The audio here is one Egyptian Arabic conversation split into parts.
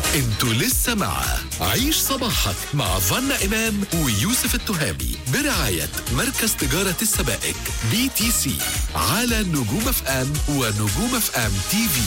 انتوا لسه مع عيش صباحك مع فنا إمام ويوسف التهامي برعاية مركز تجارة السبائك بي تي سي على نجوم اف ام ونجوم اف ام تي في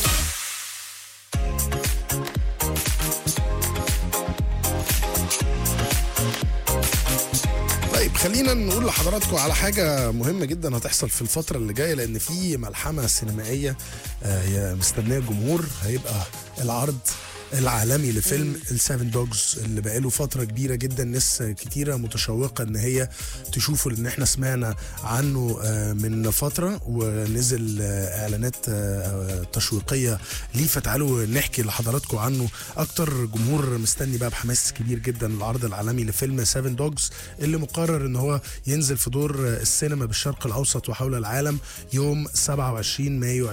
طيب خلينا نقول لحضراتكم على حاجة مهمة جدا هتحصل في الفترة اللي جاية لأن في ملحمة سينمائية آه، هي مستنية الجمهور هيبقى العرض العالمي لفيلم السيفن دوجز اللي بقاله فترة كبيرة جدا ناس كتيرة متشوقة ان هي تشوفه لان احنا سمعنا عنه آه، من فترة ونزل آه، اعلانات آه، تشويقية ليه فتعالوا نحكي لحضراتكم عنه اكتر جمهور مستني بقى بحماس كبير جدا العرض العالمي لفيلم سيفن دوجز اللي مقرر ان هو ينزل في دور السينما بالشرق الاوسط وحول العالم يوم 27 مايو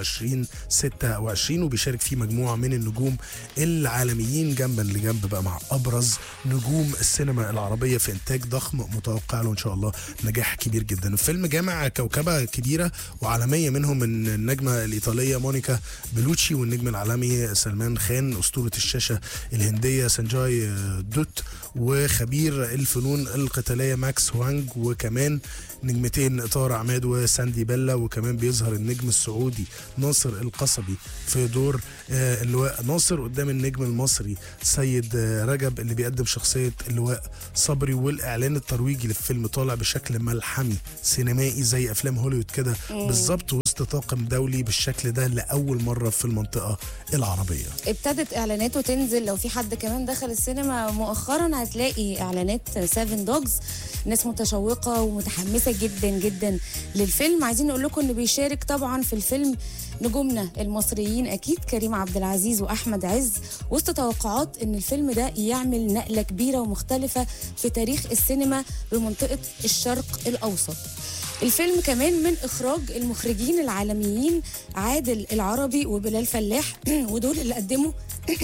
2026 وبيشارك فيه مجموعه من النجوم العالميين جنبا لجنب بقى مع ابرز نجوم السينما العربيه في انتاج ضخم متوقع له ان شاء الله نجاح كبير جدا الفيلم جامع كوكبه كبيره وعالميه منهم من النجمه الايطاليه مونيكا بلوتشي والنجم العالمي سلمان خان اسطوره الشاشه الهنديه سانجاي دوت وخبير الفنون القتاليه ماكس هوانج وكمان نجمتين طارق عماد وساندي بيلا وكمان بيظهر النجم السعودي ناصر القصبي في دور آه، اللواء ناصر قدام النجم المصري سيد آه، رجب اللي بيقدم شخصيه اللواء صبري والاعلان الترويجي للفيلم طالع بشكل ملحمي سينمائي زي افلام هوليوود كده بالظبط وسط طاقم دولي بالشكل ده لاول مره في المنطقه العربيه ابتدت اعلاناته تنزل لو في حد كمان دخل السينما مؤخرا هتلاقي اعلانات 7 دوجز ناس متشوقه ومتحمسه جدا جدا للفيلم عايزين نقول لكم ان بيشارك طبعا في الفيلم نجومنا المصريين اكيد كريم عبد العزيز واحمد عز وسط توقعات ان الفيلم ده يعمل نقله كبيره ومختلفه في تاريخ السينما بمنطقه الشرق الاوسط الفيلم كمان من اخراج المخرجين العالميين عادل العربي وبلال فلاح ودول اللي قدموا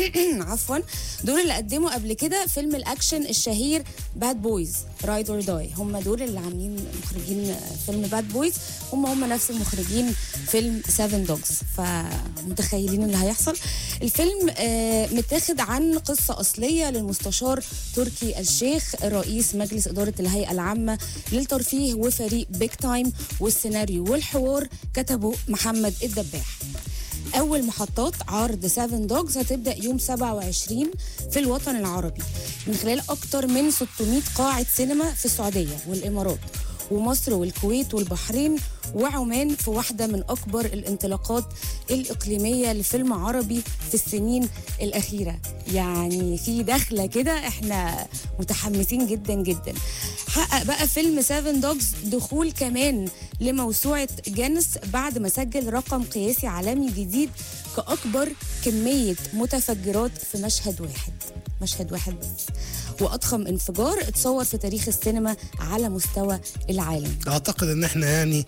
عفوا دول اللي قدموا قبل كده فيلم الاكشن الشهير باد بويز رايد اور داي هم دول اللي عاملين مخرجين فيلم باد بويز هم هم نفس المخرجين فيلم 7 دوجز فمتخيلين اللي هيحصل الفيلم آه، متاخد عن قصه اصليه للمستشار تركي الشيخ رئيس مجلس اداره الهيئه العامه للترفيه وفريق بيك تايم والسيناريو والحوار كتبه محمد الدباح أول محطات عرض 7 دوجز هتبدأ يوم 27 في الوطن العربي من خلال أكتر من 600 قاعة سينما في السعودية والإمارات ومصر والكويت والبحرين وعمان في واحدة من أكبر الانطلاقات الإقليمية لفيلم عربي في السنين الأخيرة يعني في دخلة كده احنا متحمسين جدا جدا حقق بقى فيلم 7 دوجز دخول كمان لموسوعة جانس بعد ما سجل رقم قياسي عالمي جديد كأكبر كمية متفجرات في مشهد واحد مشهد واحد بس وأضخم انفجار اتصور في تاريخ السينما على مستوى العالم اعتقد ان احنا يعني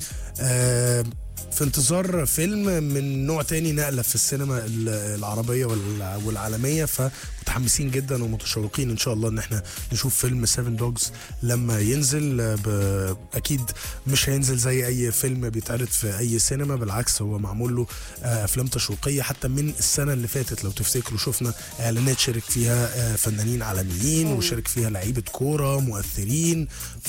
آه في انتظار فيلم من نوع تاني نقله في السينما ال- العربيه وال- والعالميه فمتحمسين جدا ومتشوقين ان شاء الله ان احنا نشوف فيلم 7 دوجز لما ينزل آه، ب- اكيد مش هينزل زي اي فيلم بيتعرض في اي سينما بالعكس هو معمول له آه، افلام تشويقيه حتى من السنه اللي فاتت لو تفتكروا شفنا اعلانات شارك فيها آه، فنانين عالميين وشارك فيها لعيبه كوره مؤثرين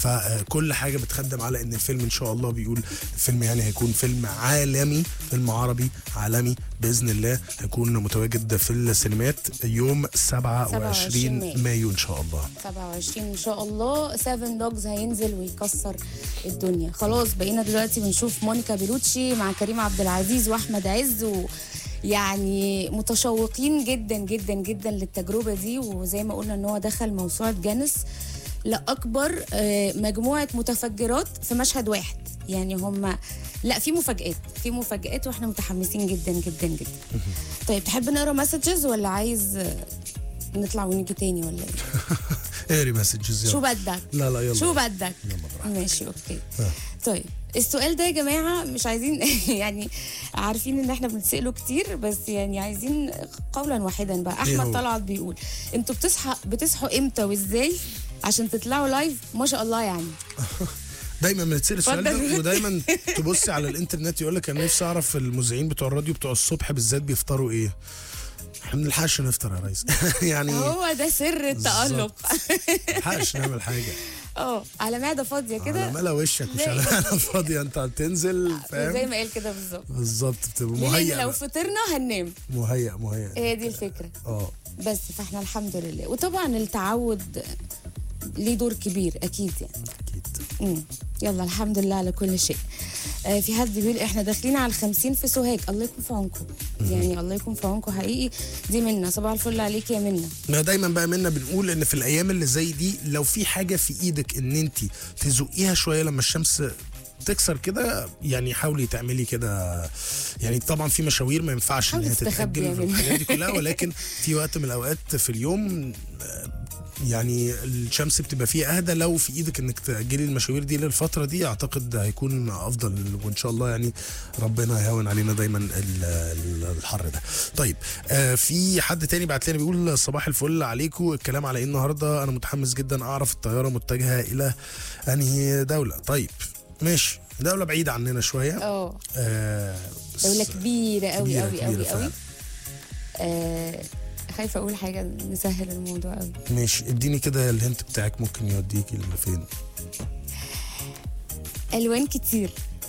فكل حاجه بتخدم على ان الفيلم ان شاء الله بيقول الفيلم يعني هيكون فيلم عالمي فيلم عربي عالمي باذن الله هيكون متواجد في السينمات يوم 27 27 مايو. مايو ان شاء الله 27 ان شاء الله 7 دوجز هينزل ويكسر الدنيا خلاص بقينا دلوقتي بنشوف مونيكا بيلوتشي مع كريم عبد العزيز واحمد عز و يعني متشوقين جدا جدا جدا للتجربه دي وزي ما قلنا ان هو دخل موسوعه جانس لاكبر آه، مجموعه متفجرات في مشهد واحد يعني هم لا في مفاجآت في مفاجآت واحنا متحمسين جدا جدا جدا طيب تحب نقرا مسجز ولا عايز آه، نطلع ونيجي تاني ولا ايه اقري مسجز شو يلا بدك لا لا يلا شو بدك يلا براحتك. ماشي اوكي آه. طيب السؤال ده يا جماعه مش عايزين يعني عارفين ان احنا بنساله كتير بس يعني عايزين قولا واحدا بقى إيه احمد هو؟ طلعت بيقول انتوا بتصحى بتصحوا امتى وازاي عشان تطلعوا لايف ما شاء الله يعني دايما بنتسال السؤال اتفضل. ده ودايما تبصي على الانترنت يقول لك انا نفسي اعرف المذيعين بتوع الراديو بتوع الصبح بالذات بيفطروا ايه احنا ما بنلحقش نفطر يا ريس يعني ما هو ده سر التألق بنلحقش نعمل حاجه اه على معده فاضيه على كده ملا وشك مش زي- على ملا فاضيه انت هتنزل زي فاهم ما قال كده بالظبط بالظبط بتبقى ليه؟ لان مهيأ لو بقى. فطرنا هننام مهيأ مهيأ هي دي الفكره اه بس فاحنا الحمد لله وطبعا التعود ليه دور كبير اكيد يعني اكيد مم. يلا الحمد لله على كل شيء آه في حد بيقول احنا داخلين على الخمسين في سوهاج الله يكون في عونكم يعني الله يكون في عونكم حقيقي دي منا صباح الفل عليك يا منا ما دايما بقى منا بنقول ان في الايام اللي زي دي لو في حاجه في ايدك ان انت تزقيها شويه لما الشمس تكسر كده يعني حاولي تعملي كده يعني طبعا في مشاوير ما ينفعش ان حاولي هي تستخبي تتاجل في يعني. الحاجات دي كلها ولكن في وقت من الاوقات في اليوم آه، يعني الشمس بتبقى فيه اهدى لو في ايدك انك تاجلي المشاوير دي للفتره دي اعتقد هيكون افضل وان شاء الله يعني ربنا يهون علينا دايما ال- ال- الحر ده طيب آه في حد تاني بعت لنا بيقول صباح الفل عليكم الكلام على ايه النهارده انا متحمس جدا اعرف الطياره متجهه الى انهي دوله طيب ماشي دوله بعيده عننا شويه اه آه بس دولة كبيرة قوي كبيرة- قوي كبيرة قوي فعلا. قوي آه خايفة أقول حاجة نسهل الموضوع قوي ماشي اديني كده الهنت بتاعك ممكن يوديكي لفين ألوان كتير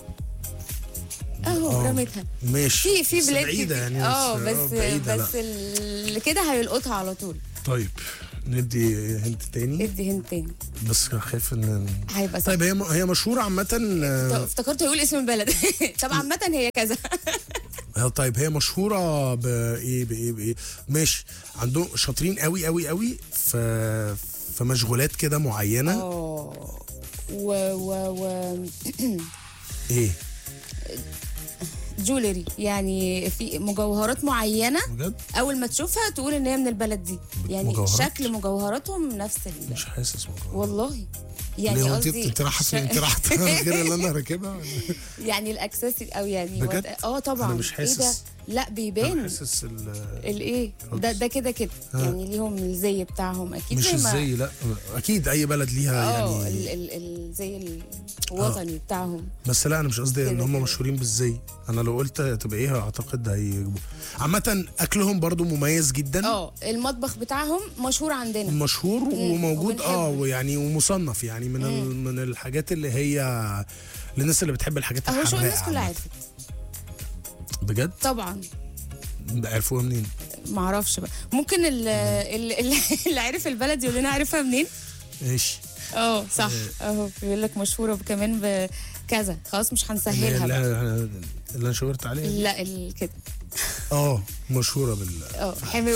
أهو آه. رميتها ماشي في في بس بلاد بعيده كتير. يعني اه آه، بس بعيدة بس لا. اللي كده هيلقطها على طول طيب ندي هنت تاني ادي هنت تاني بس خايف ان هيبقى سهل طيب هي هي مشهوره عامه آه، افتكرت هيقول اسم البلد طب عامة هي كذا آه، طيب هي مشهوره بايه بايه بايه ماشي عندهم شاطرين قوي قوي قوي في في مشغولات كده معينه اه و و و ايه جولري يعني في مجوهرات معينة بجد أول ما تشوفها تقول إن هي من البلد دي يعني مجوهرات؟ شكل مجوهراتهم نفس ال... مش حاسس والله والله يعني ليه هو انت قصدي انت رايحه فين ش- انت رايحه غير اللي انا راكبها ولا؟ يعني الاكسسوري او يعني بجد؟ وات- اه طبعا أنا مش ايه حاسس. ده لا انا بيبان حاسس ال- الايه ده ده كده كده ها. يعني ليهم الزي بتاعهم اكيد مش زي ما الزي لا اكيد اي بلد ليها اه ال- يعني ال- ال- زي الوطني بتاعهم بس لا انا مش قصدي ان كده هم كده. مشهورين بالزي انا لو قلت تبقى ايه اعتقد هيجيبوا عامه اكلهم برضو مميز جدا اه المطبخ بتاعهم مشهور عندنا مشهور وموجود اه وبنحبه. ويعني ومصنف يعني من ال- من الحاجات اللي هي للناس اللي بتحب الحاجات اهو شو الحراقه الناس كلها عامة. عرفت بجد طبعا عرفوها منين معرفش بقى ممكن ال- ال- ال- اللي عارف البلد يقول لنا عارفها منين ايش اه صح اهو بيقول لك مشهوره كمان بكذا خلاص مش اللي, هنسهلها بقى. اللي, اللي انا شاورت عليها دي؟ لا ال- كده اه مشهوره بال اه حمو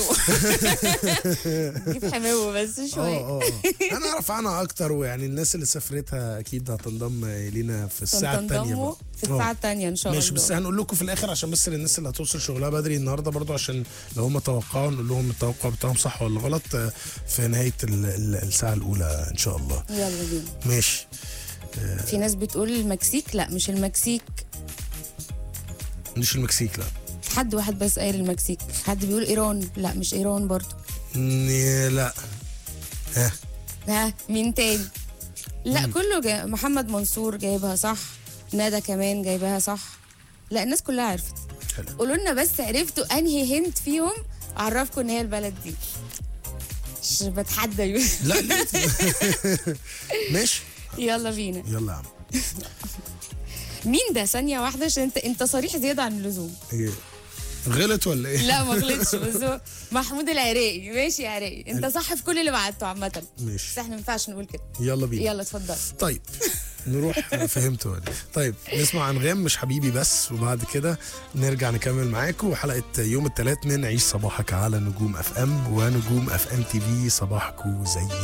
جيب حمو بس اه شويه اه آه. انا اعرف عنها اكتر ويعني الناس اللي سافرتها اكيد هتنضم لينا في الساعه الثانيه تنضموا في الساعه الثانيه ان شاء الله ماشي بس هنقول لكم في الاخر عشان بس للناس اللي هتوصل شغلها بدري النهارده برضو عشان لو هم توقعوا نقول لهم التوقع بتاعهم صح ولا غلط آه، في نهايه ال- ال- الساعه الاولى ان شاء الله يلا بينا ماشي في ناس بتقول المكسيك لا مش المكسيك مش المكسيك لا حد واحد بس قايل المكسيك حد بيقول ايران لا مش ايران برضو ن- لا ها ها مين تاني لا كله جا... محمد منصور جايبها صح ندى كمان جايبها صح لا الناس كلها عرفت حلو. قولوا لنا بس عرفتوا انهي هنت فيهم اعرفكم ان هي البلد دي مش بتحدى يوسف لا ليه ماشي يلا بينا يلا يا عم مين ده ثانيه واحده عشان انت انت صريح زياده عن اللزوم إيه؟ غلط ولا ايه لا ما غلطش بس هو محمود العراقي ماشي يا عراقي انت صح في كل اللي بعته عامه بس ماشي احنا ما ينفعش نقول كده يلا بينا يلا اتفضل طيب نروح فهمت ولا طيب نسمع انغام مش حبيبي بس وبعد كده نرجع نكمل معاكم حلقه يوم الثلاث من عيش صباحك على نجوم اف ام ونجوم اف ام تي في صباحكم زي